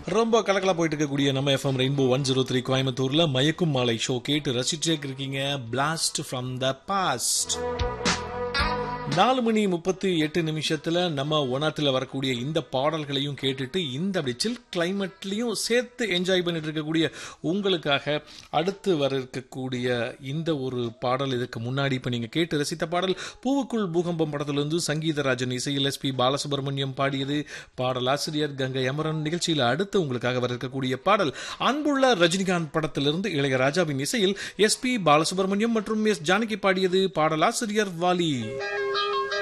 ரொம்ப கலக்கலா போயிட்டு இருக்கக்கூடிய நம்ம FM rainbow one zero three கோயம்புத்தூர்ல மயக்கும் மாலை ஷோ கேட்டு ரசிச்சே இருக்கீங்க பிளாஸ்ட் ஃப்ரம் த பாஸ்ட் நாலு மணி முப்பத்தி எட்டு நிமிஷத்துல நம்ம ஒனாத்துல வரக்கூடிய இந்த பாடல்களையும் கேட்டுட்டு இந்த அப்படி சில் கிளைமேட்லயும் சேர்த்து என்ஜாய் பண்ணிட்டு இருக்கக்கூடிய உங்களுக்காக அடுத்து வர இருக்கக்கூடிய இந்த ஒரு பாடல் இதுக்கு முன்னாடி இப்ப நீங்க கேட்டு ரசித்த பாடல் பூவுக்குள் பூகம்பம் படத்திலிருந்து சங்கீதராஜன் இசையில் எஸ் பி பாலசுப்ரமணியம் பாடியது பாடலாசிரியர் கங்கை அமரன் நிகழ்ச்சியில் அடுத்து உங்களுக்காக வர இருக்கக்கூடிய பாடல் அன்புள்ள ரஜினிகாந்த் படத்திலிருந்து இளையராஜாவின் இசையில் எஸ் பி பாலசுப்ரமணியம் மற்றும் எஸ் ஜானகி பாடியது பாடலாசிரியர் வாலி